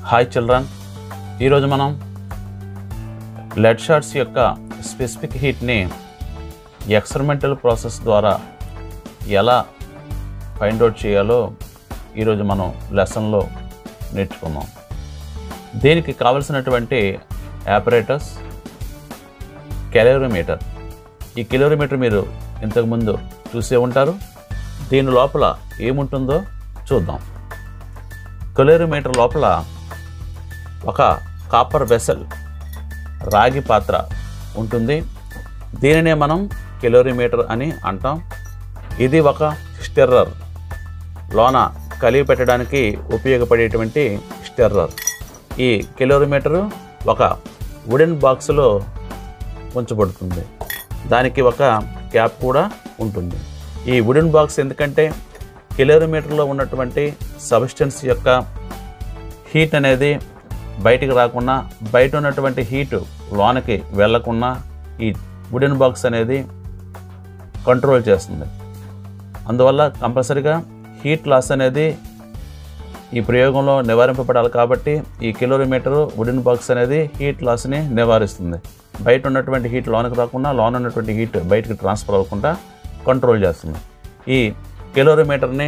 hi children ఈరోజు మనం lead shots యొక్క స్పెసిఫిక్ హీట్ని ఎక్స్పెరిమెంటల్ ప్రాసెస్ ద్వారా ఎలా ఫైండ్ అవుట్ చేయాలో ఈరోజు మనం లెసన్లో నేర్చుకున్నాం దీనికి కావలసినటువంటి ఆపరేటర్స్ కెలోరీమీటర్ ఈ కిలోమీటర్ మీరు ఇంతకుముందు చూసే ఉంటారు దీని లోపల ఏముంటుందో చూద్దాం కిలోమీటర్ లోపల ఒక కాపర్ వెసల్ రాగి పాత్ర ఉంటుంది దీనినే మనం కిలోమీటర్ అని అంటాం ఇది ఒక స్టెర్రర్ లోన కలిగి పెట్టడానికి ఉపయోగపడేటువంటి స్టెర్రర్ ఈ కిలోమీటరు ఒక వుడెన్ బాక్స్లో ఉంచబడుతుంది దానికి ఒక క్యాప్ కూడా ఉంటుంది ఈ వుడెన్ బాక్స్ ఎందుకంటే కిలోమీటర్లో ఉన్నటువంటి సబ్స్టెన్స్ యొక్క హీట్ అనేది బయటికి రాకుండా బయట ఉన్నటువంటి హీట్ లోనకి వెళ్ళకుండా ఈ వుడెన్ బాక్స్ అనేది కంట్రోల్ చేస్తుంది అందువల్ల కంపల్సరిగా హీట్ లాస్ అనేది ఈ ప్రయోగంలో నివారింపబడాలి కాబట్టి ఈ కిలోమీటర్ వుడెన్ బాక్స్ అనేది హీట్ లాస్ని నివారిస్తుంది బయట ఉన్నటువంటి హీట్ లోనకి రాకుండా లోన ఉన్నటువంటి హీట్ బయటకు ట్రాన్స్ఫర్ అవ్వకుండా కంట్రోల్ చేస్తుంది ఈ కిలోమీటర్ని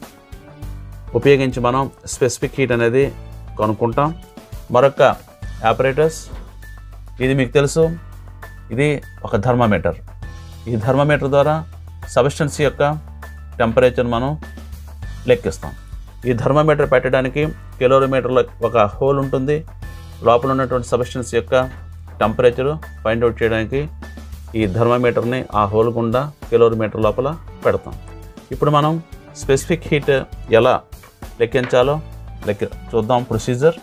ఉపయోగించి మనం స్పెసిఫిక్ హీట్ అనేది కనుక్కుంటాం మరొక ఆపరేటర్స్ ఇది మీకు తెలుసు ఇది ఒక థర్మామీటర్ ఈ థర్మామీటర్ ద్వారా సబ్స్టెన్స్ యొక్క టెంపరేచర్ మనం లెక్కిస్తాం ఈ థర్మామీటర్ పెట్టడానికి కిలోమీటర్లో ఒక హోల్ ఉంటుంది లోపల ఉన్నటువంటి సబ్స్టెన్స్ యొక్క టెంపరేచర్ ఫైండ్ అవుట్ చేయడానికి ఈ థర్మామీటర్ని ఆ హోల్ గుండా కిలోమీటర్ లోపల పెడతాం ఇప్పుడు మనం స్పెసిఫిక్ హీట్ ఎలా లెక్కించాలో లెక్క చూద్దాం ప్రొసీజర్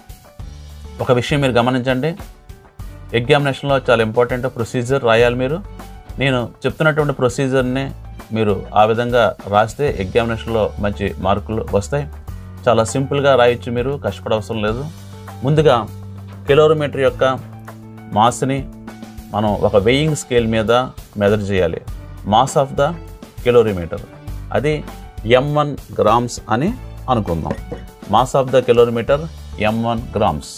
ఒక విషయం మీరు గమనించండి ఎగ్జామినేషన్లో చాలా ఇంపార్టెంట్ ప్రొసీజర్ రాయాలి మీరు నేను చెప్తున్నటువంటి ప్రొసీజర్ని మీరు ఆ విధంగా రాస్తే ఎగ్జామినేషన్లో మంచి మార్కులు వస్తాయి చాలా సింపుల్గా రాయొచ్చు మీరు కష్టపడవసరం లేదు ముందుగా కిలోమీటర్ యొక్క మాస్ని మనం ఒక వెయింగ్ స్కేల్ మీద మెజర్ చేయాలి మాస్ ఆఫ్ ద కిలోమీటర్ అది ఎం వన్ గ్రామ్స్ అని అనుకుందాం mass of the calorimeter M one grams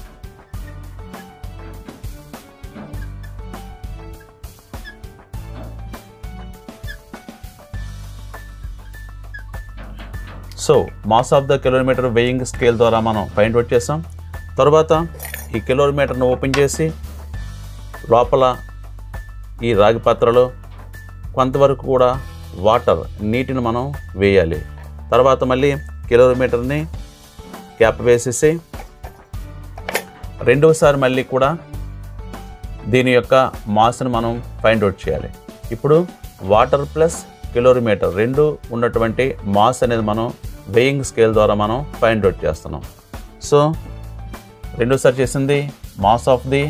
so mass of the calorimeter weighing scale ద్వారా మనం ఫైండ్ అవుట్ చేసాం తర్వాత ఈ కిలోమీటర్ను ఓపెన్ చేసి లోపల ఈ రాగి పాత్రలో కొంతవరకు కూడా వాటర్ నీటిని మనం వేయాలి తర్వాత మళ్ళీ కిలోమీటర్ని క్యాప్ వేసేసి రెండవసారి మళ్ళీ కూడా దీని యొక్క మాస్ని మనం ఫైండ్ అవుట్ చేయాలి ఇప్పుడు వాటర్ ప్లస్ కిలోమీటర్ రెండు ఉన్నటువంటి మాస్ అనేది మనం వెయింగ్ స్కేల్ ద్వారా మనం ఫైండ్ అవుట్ చేస్తున్నాం సో రెండోసారి చేసింది mass of the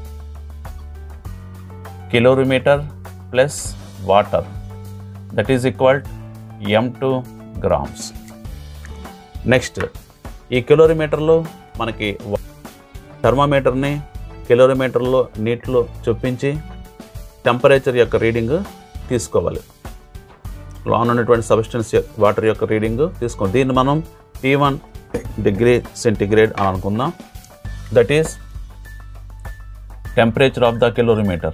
calorimeter plus water that is equal M two grams next ఈ కిలోమీటర్లో మనకి థర్మామీటర్ని కిలోమీటర్లో నీటిలో చొప్పించి టెంపరేచర్ యొక్క రీడింగ్ తీసుకోవాలి లోన్ ఉన్నటువంటి సబ్స్టెన్స్ వాటర్ యొక్క రీడింగ్ తీసుకోండి దీన్ని మనం టీ వన్ డిగ్రీ సెంటిగ్రేడ్ అని అనుకుందాం that is temperature of the calorimeter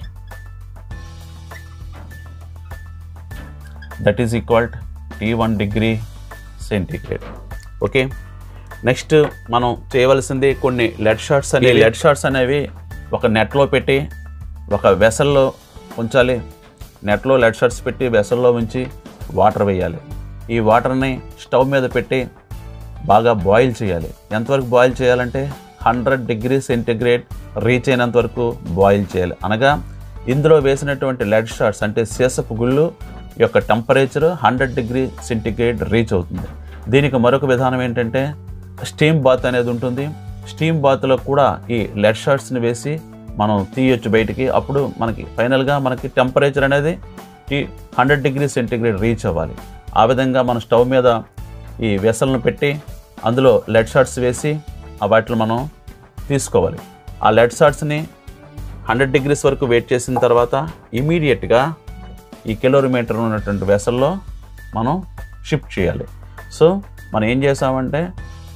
that is equal T one degree centigrade okay next మనం చేయవలసింది కొన్ని లెడ్ షార్ట్స్ అనే లెడ్ షార్ట్స్ అనేవి ఒక నెట్లో పెట్టి ఒక వెసల్లో ఉంచాలి నెట్లో లెడ్ షార్ట్స్ పెట్టి వెసల్లో ఉంచి వాటర్ వేయాలి ఈ వాటర్ని స్టవ్ మీద పెట్టి బాగా బాయిల్ చేయాలి ఎంతవరకు బాయిల్ చేయాలంటే హండ్రెడ్ డిగ్రీ సెంటిగ్రేడ్ రీచ్ అయినంత వరకు బాయిల్ చేయాలి అనగా ఇందులో వేసినటువంటి లెడ్ షార్ట్స్ అంటే సీసపు గుళ్ళు యొక్క temperature hundred degree centigrade reach అవుతుంది దీనికి మరొక విధానం ఏంటంటే స్టీమ్ బాత్ అనేది ఉంటుంది స్టీమ్ బాత్లో కూడా ఈ లెడ్ షార్ట్స్ని వేసి మనం తీయొచ్చు బయటికి అప్పుడు మనకి ఫైనల్గా మనకి టెంపరేచర్ అనేది T hundred degree centigrade reach అవ్వాలి ఆ విధంగా మనం స్టవ్ మీద ఈ వెసల్ను పెట్టి అందులో లెడ్ షార్ట్స్ వేసి ఆ వాటిని మనం తీసుకోవాలి ఆ లెడ్ షార్ట్స్ని హండ్రెడ్ డిగ్రీస్ వరకు వెయిట్ చేసిన తర్వాత ఇమీడియట్గా ఈ కిలోమీటర్ ఉన్నటువంటి వెసల్లో మనం షిఫ్ట్ చేయాలి సో మనం ఏం చేసామంటే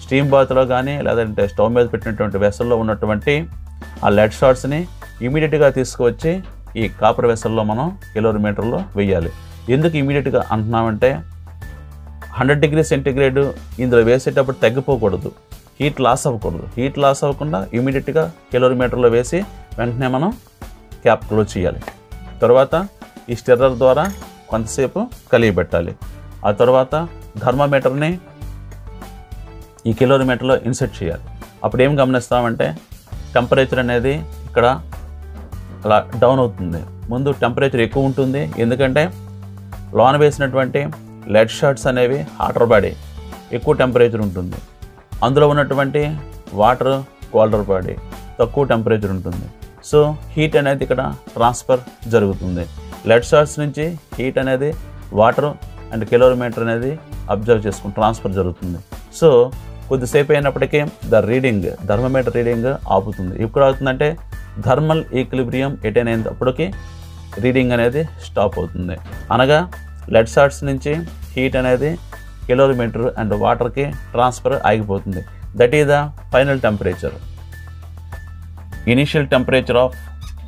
స్టీమ్ బాత్లో కానీ లేదంటే స్టవ్ మీద పెట్టినటువంటి వెసల్లో ఉన్నటువంటి ఆ లెడ్ షార్ట్స్ని ఇమీడియట్గా తీసుకువచ్చి ఈ కాపర్ వెసల్లో మనం కిలోమీటర్లో వేయాలి ఎందుకు ఇమీడియట్గా అంటున్నామంటే హండ్రెడ్ డిగ్రీ సెంటిగ్రేడ్ ఇందులో వేసేటప్పుడు తగ్గిపోకూడదు హీట్ లాస్ అవ్వకూడదు హీట్ లాస్ అవ్వకుండా ఇమీడియట్గా కిలోమీటర్లో వేసి వెంటనే మనం క్యాప్ క్లోజ్ చేయాలి తర్వాత ఈ స్టిర్రర్ ద్వారా కొంతసేపు కలిగిపెట్టాలి ఆ తర్వాత థర్మామీటర్ని ఈ కిలోమీటర్లో ఇన్సెట్ చేయాలి అప్పుడు ఏం గమనిస్తామంటే టెంపరేచర్ అనేది ఇక్కడ అలా డౌన్ అవుతుంది ముందు టెంపరేచర్ ఎక్కువ ఉంటుంది ఎందుకంటే లోన వేసినటువంటి లెడ్ షార్ట్స్ అనేవి హాటర్ బాడీ ఎక్కువ టెంపరేచర్ ఉంటుంది అందులో ఉన్నటువంటి వాటర్ కోల్డర్ బాడీ తక్కువ టెంపరేచర్ ఉంటుంది సో హీట్ అనేది ఇక్కడ ట్రాన్స్ఫర్ జరుగుతుంది లెడ్ షార్ట్స్ నుంచి హీట్ అనేది వాటర్ అండ్ కిలోమీటర్ అనేది అబ్జర్వ్ చేసుకుని ట్రాన్స్ఫర్ జరుగుతుంది సో కొద్దిసేపు అయినప్పటికీ ద రీడింగ్ థర్మోమీటర్ రీడింగ్ ఆపుతుంది ఇప్పుడు అవుతుందంటే థర్మల్ ఈక్లిబ్రియం ఎటైన్ అయినప్పటికీ రీడింగ్ అనేది స్టాప్ అవుతుంది అనగా లెడ్ షార్ట్స్ నుంచి హీట్ అనేది కిలోమీటర్ అండ్ వాటర్కి ట్రాన్స్ఫర్ ఆగిపోతుంది that is the final temperature initial temperature of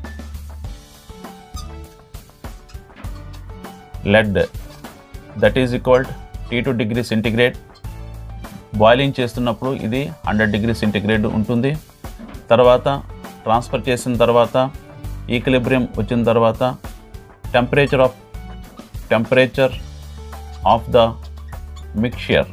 lead that is equalled T two degree centigrade boiling చేస్తున్నప్పుడు ఇది హండ్రెడ్ డిగ్రీ సెంటిగ్రేడ్ ఉంటుంది తర్వాత ట్రాన్స్ఫర్ చేసిన తర్వాత ఈక్లిబ్రియం వచ్చిన తర్వాత temperature of temperature of the mixture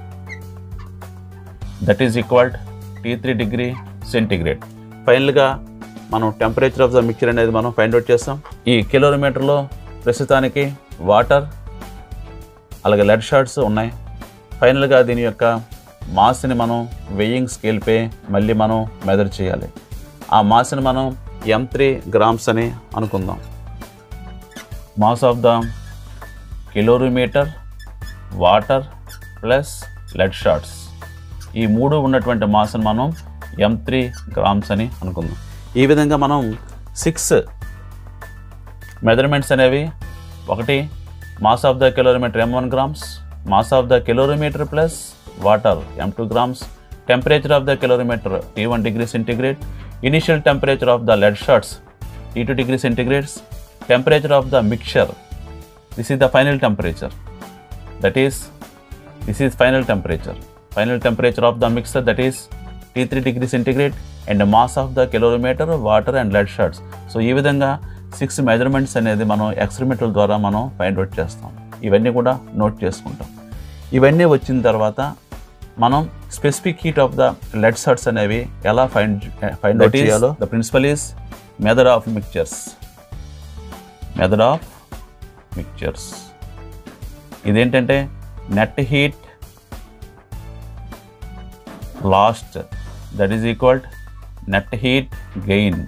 that is equalled T three degree centigrade ఫైనల్గా మనం టెంపరేచర్ ఆఫ్ ద మిక్చర్ అనేది మనం ఫైండ్ అవుట్ చేస్తాం ఈ కిలోమీటర్లో ప్రస్తుతానికి వాటర్ అలాగే లెడ్ షార్ట్స్ ఉన్నాయి ఫైనల్గా దీని యొక్క మాస్ని మనం వెయ్యింగ్ స్కేల్పై మళ్ళీ మనం మెజర్ చేయాలి ఆ మాస్ని మనం ఎం త్రీ గ్రామ్స్ అని అనుకుందాం mass of the calorimeter water plus lead shots ఈ మూడు ఉన్నటువంటి మాస్ని మనం ఎం త్రీ గ్రామ్స్ అని అనుకుందాం ఈ విధంగా మనం సిక్స్ మెజర్మెంట్స్ అనేవి ఒకటి mass of the calorimeter M one grams mass of the calorimeter plus water M two grams temperature of the calorimeter T one degree centigrade initial temperature of the lead shots T two degree centigrades temperature of the mixture this is the final temperature that is this is final temperature final temperature of the mixer that is T three degree centigrade and mass of the calorimeter water and lead shots so ఈ విధంగా six measurements అనేది మనం experimental ద్వారా మనం find out చేస్తాం ఇవన్నీ కూడా note చేసుకుంటాం ఇవన్నీ వచ్చిన తర్వాత మనం specific heat of the lead shots అనేవి ఎలా ఫైండ్ ఫైండ్ అవుట్ చేయాలో the principle is method of mixtures method of mixtures ఇదేంటంటే net heat lost that is equalled net heat gain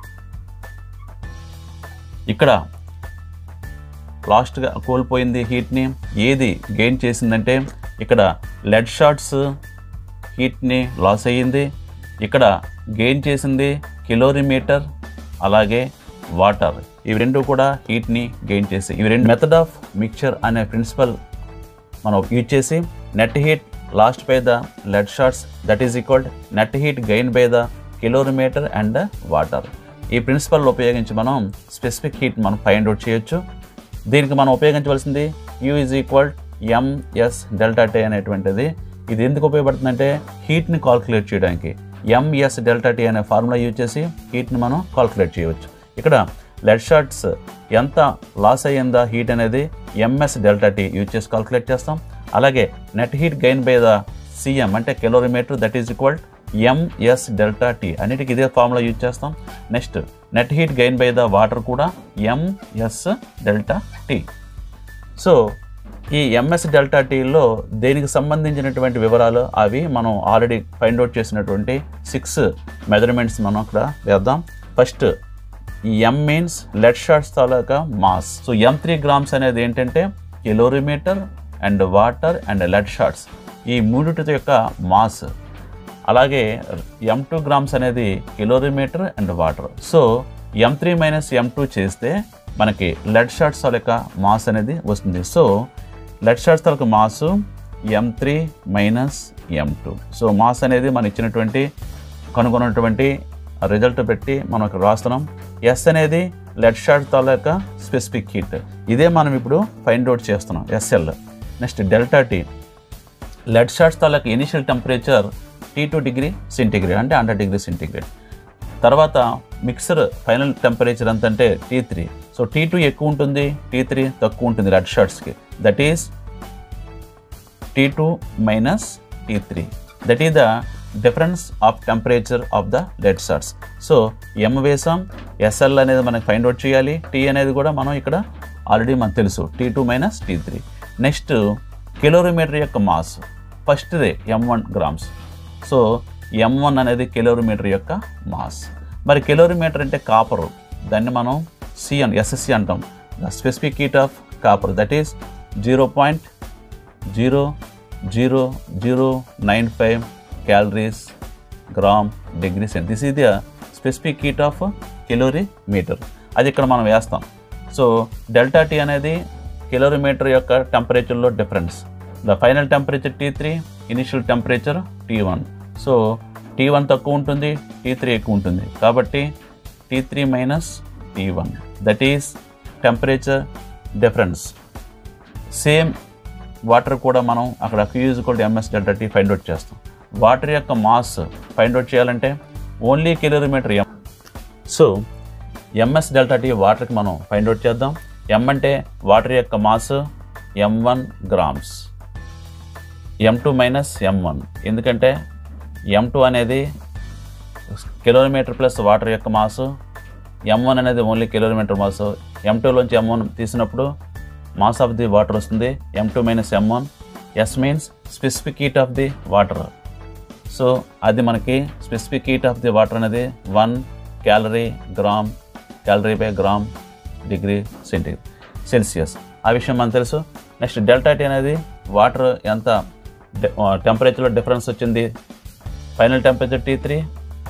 ఇక్కడ లాస్ట్గా కోల్పోయింది హీట్ని ఏది గెయిన్ చేసిందంటే ఇక్కడ లెడ్ షార్ట్స్ హీట్ని లాస్ అయ్యింది ఇక్కడ గెయిన్ చేసింది కిలోమీటర్ అలాగే వాటర్ ఇవి రెండు కూడా హీట్ని గెయిన్ చేసి ఇవి రెండు మెథడ్ ఆఫ్ మిక్చర్ అనే ప్రిన్సిపల్ మనం యూజ్ చేసి net heat lost by the lead shots that is equalled net heat gain by the calorimeter and water ఈ ప్రిన్సిపల్ ఉపయోగించి మనం స్పెసిఫిక్ హీట్ మనం ఫైండ్ అవుట్ చేయొచ్చు దీనికి మనం ఉపయోగించవలసింది Q is equal MS delta T అనేటువంటిది ఇది ఎందుకు ఉపయోగపడుతుందంటే హీట్ని కాల్కులేట్ చేయడానికి ఎంఎస్ డెల్టా టీ అనే ఫార్ములా యూజ్ చేసి హీట్ని మనం కాల్కులేట్ చేయవచ్చు ఇక్కడ లెడ్ షార్ట్స్ ఎంత లాస్ అయ్యిందా హీట్ అనేది ఎంఎస్ డెల్టా టీ యూజ్ చేసి కాల్కులేట్ చేస్తాం అలాగే net heat gain by the CM అంటే calorimeter that is equal MS delta T అన్నిటికీ ఇదే ఫార్ములా యూజ్ చేస్తాం next net heat gain by the water కూడా ఎంఎస్ డెల్టా టీ సో ఈ MS delta టీలో దేనికి సంబంధించినటువంటి వివరాలు అవి మనం ఆల్రెడీ ఫైండ్ అవుట్ చేసినటువంటి సిక్స్ మెజర్మెంట్స్ మనం అక్కడ వేద్దాం ఫస్ట్ ఈ ఎం మీన్స్ లెడ్ షార్ట్స్ తాలూకా mass so M three grams అనేది ఏంటంటే calorimeter and water and lead shots ఈ మూడిటి యొక్క మాస్ అలాగే ఎం టూ గ్రామ్స్ అనేది calorimeter and water so M three minus M two చేస్తే మనకి లెడ్ షార్ట్స్ యొక్క మాస్ అనేది వస్తుంది సో లెడ్ షార్ట్స్ తాలూకా mass M three minus M two so mass అనేది మనం ఇచ్చినటువంటి కనుగొన్నటువంటి రిజల్ట్ పెట్టి మనం ఇక్కడ రాస్తున్నాం ఎస్ అనేది లెడ్ షార్ట్ తాలూకా స్పెసిఫిక్ హీట్ ఇదే మనం ఇప్పుడు ఫైండ్ అవుట్ చేస్తున్నాం SL next delta T lead shots తాలూకా initial temperature T two degree centigrade అంటే హండ్రెడ్ డిగ్రీ సెంటిగ్రేడ్ తర్వాత మిక్సర్ ఫైనల్ టెంపరేచర్ ఎంత అంటే T three so T two ఎక్కువ ఉంటుంది టీ త్రీ తక్కువ ఉంటుంది రెడ్ షార్ట్స్కి that is T two minus T three that is the difference of temperature of the lead shots so ఎం వేసాం SL అనేది మనకి ఫైండ్ అవుట్ చేయాలి టీ అనేది కూడా మనం ఇక్కడ ఆల్రెడీ మనకు తెలుసు T two minus T three next calorimeter యొక్క మాస్ ఫస్ట్దే M one grams so M one అనేది కిలోమీటర్ యొక్క మాస్ మరి కిలోమీటర్ అంటే కాపరు దాన్ని మనం సి అని ఎస్ఎస్సి అంటాం the specific heat of copper that is zero point zero zero zero nine five calories gram degree cent this is the specific heat of calorimeter అది ఇక్కడ మనం వేస్తాం సో డెల్టా టీ అనేది calorimeter యొక్క టెంపరేచర్లో difference the final temperature T three initial temperature T one so T one తక్కువ ఉంటుంది T three ఎక్కువ ఉంటుంది కాబట్టి T three minus T one that is temperature difference same water కూడా మనం అక్కడ క్యూజ్ కూడా MS delta T find out చేస్తాం వాటర్ యొక్క మాస్ ఫైండ్ అవుట్ చేయాలంటే only calorimeter M so MS delta T వాటర్కి మనం ఫైండ్ అవుట్ చేద్దాం ఎం అంటే వాటర్ యొక్క మాస్ ఎం వన్ గ్రామ్స్ ఎం టూ మైనస్ ఎం వన్ ఎందుకంటే ఎం టూ అనేది కిలోమీటర్ ప్లస్ వాటర్ యొక్క మాసు ఎం వన్ అనేది ఓన్లీ కిలోమీటర్ మాసు ఎం టూలోంచి ఎం వన్ తీసినప్పుడు మాస్ ఆఫ్ ది వాటర్ వస్తుంది M two minus M one S means specific heat of the water so అది మనకి specific heat of the water అనేది one calorie gram calorie by gram degree centi Celsius ఆ విషయం మనకు తెలుసు next delta T అనేది water ఎంత టెంపరేచర్లో difference వచ్చింది final temperature T three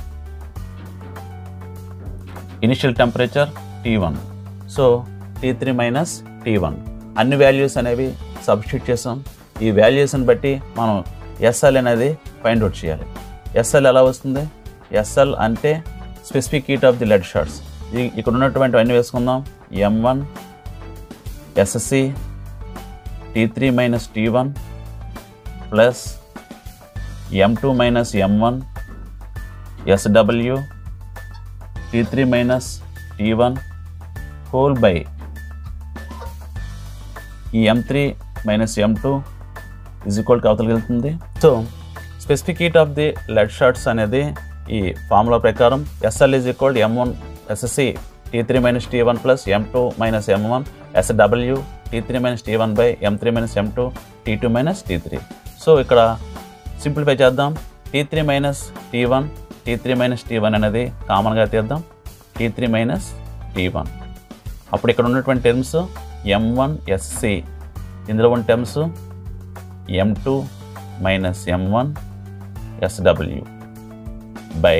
initial temperature T one so T three minus T one అన్ని values అనేవి సబ్స్టిట్యూట్ చేసాం ఈ వాల్యూస్ని బట్టి మనం ఎస్ఎల్ అనేది ఫైండ్ అవుట్ చేయాలి ఎస్ఎల్ ఎలా వస్తుంది ఎస్ఎల్ అంటే specific heat of the lead shots ఇక్కడ ఉన్నటువంటి అన్ని వేసుకుందాం M one SSC T T minus T one plus M two minus M one SW T three minus T one whole by ఈ M three minus M two is equal అవతలకి వెళ్తుంది so specific heat of the lead shots అనేది ఈ formula ప్రకారం SL is equal M one SSC T three minus T one plus M two minus M one SW T three minus T one by M three minus M two T two minus T three so ఇక్కడ simplify చేద్దాం T three minus T one T three minus T one అనేది కామన్గా తీద్దాం T three minus T one అప్పుడు ఇక్కడ ఉన్నటువంటి terms M one SC ఇందులో ఉన్న terms M two minus M one SW by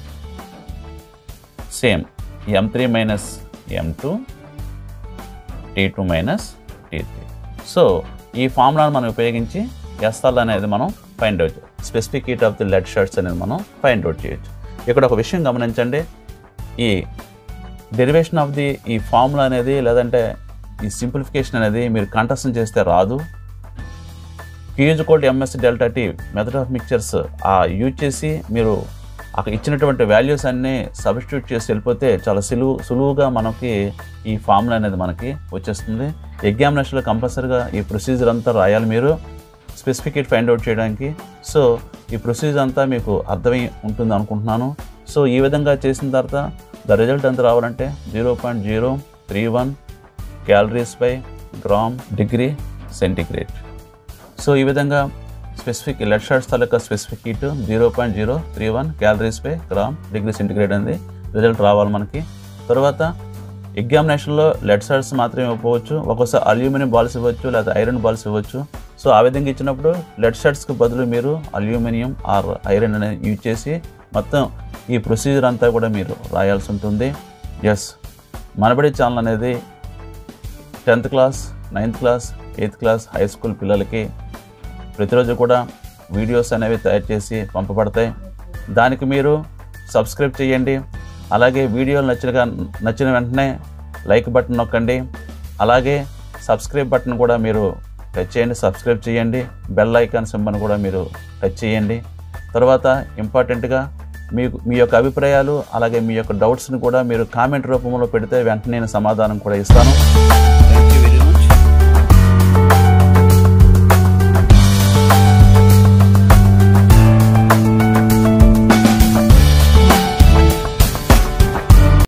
same M three minus M two T two minus T three so ఈ ఫార్ములాను మనం ఉపయోగించి ఎస్ఎల్ అనేది మనం find out specific heat of the lead shots అనేది మనం ఫైండ్ అవుట్ చేయొచ్చు ఇక్కడ ఒక విషయం గమనించండి ఈ డెరివేషన్ ఆఫ్ ది ఈ ఫార్ములా అనేది లేదంటే ఈ సింప్లిఫికేషన్ అనేది మీరు కంటెస్టం చేస్తే రాదు క్యూజ్ కోల్డ్ MS delta T method of mixtures ఆ యూజ్ చేసి మీరు అక్కడ ఇచ్చినటువంటి వాల్యూస్ అన్నీ సబ్స్టిట్యూట్ చేసి వెళ్ళిపోతే చాలా సులువు సులువుగా మనకి ఈ ఫార్ములా అనేది మనకి వచ్చేస్తుంది ఎగ్జామినేషన్లో కంపల్సరీగా ఈ ప్రొసీజర్ అంతా రాయాలి మీరు స్పెసిఫికేట్ ఫైండ్ అవుట్ చేయడానికి సో ఈ ప్రొసీజర్ అంతా మీకు అర్థమై ఉంటుంది అనుకుంటున్నాను సో ఈ విధంగా చేసిన తర్వాత ద రిజల్ట్ ఎంత రావాలంటే zero point zero three one calories by gram degree centigrade so ఈ విధంగా స్పెసిఫిక్ లెడ్ షార్ట్స్ తాలూకా specific heat zero point zero three one calories by gram degree centigrade అనేది రిజల్ట్ రావాలి మనకి తర్వాత ఎగ్జామినేషన్లో లెడ్ షార్ట్స్ మాత్రమే ఇవ్వవచ్చు ఒక్కోసారి అల్యూమినియం బాల్స్ ఇవ్వచ్చు లేదా ఐరన్ బాల్స్ ఇవ్వచ్చు సో ఆ విధంగా ఇచ్చినప్పుడు లెడ్ షార్ట్స్కి బదులు మీరు అల్యూమినియం ఆర్ ఐరన్ అనేది యూజ్ చేసి మొత్తం ఈ ప్రొసీజర్ అంతా కూడా మీరు రాయాల్సి ఉంటుంది ఎస్ మనబడి ఛానల్ అనేది tenth class ninth class eighth class high school పిల్లలకి ప్రతిరోజు కూడా వీడియోస్ అనేవి తయారు చేసి పంపబడతాయి దానికి మీరు సబ్స్క్రైబ్ చేయండి అలాగే వీడియోలు నచ్చిన నచ్చిన వెంటనే లైక్ బటన్ నొక్కండి అలాగే సబ్స్క్రైబ్ బటన్ కూడా మీరు టచ్ చేయండి సబ్స్క్రైబ్ చేయండి బెల్ ఐకాన్ సింబల్ కూడా మీరు టచ్ చేయండి తర్వాత ఇంపార్టెంట్గా మీకు మీ యొక్క అభిప్రాయాలు అలాగే మీ యొక్క డౌట్స్ని కూడా మీరు కామెంట్ రూపంలో పెడితే వెంటనే నేను సమాధానం కూడా ఇస్తాను థ్యాంక్ యూ వెరీ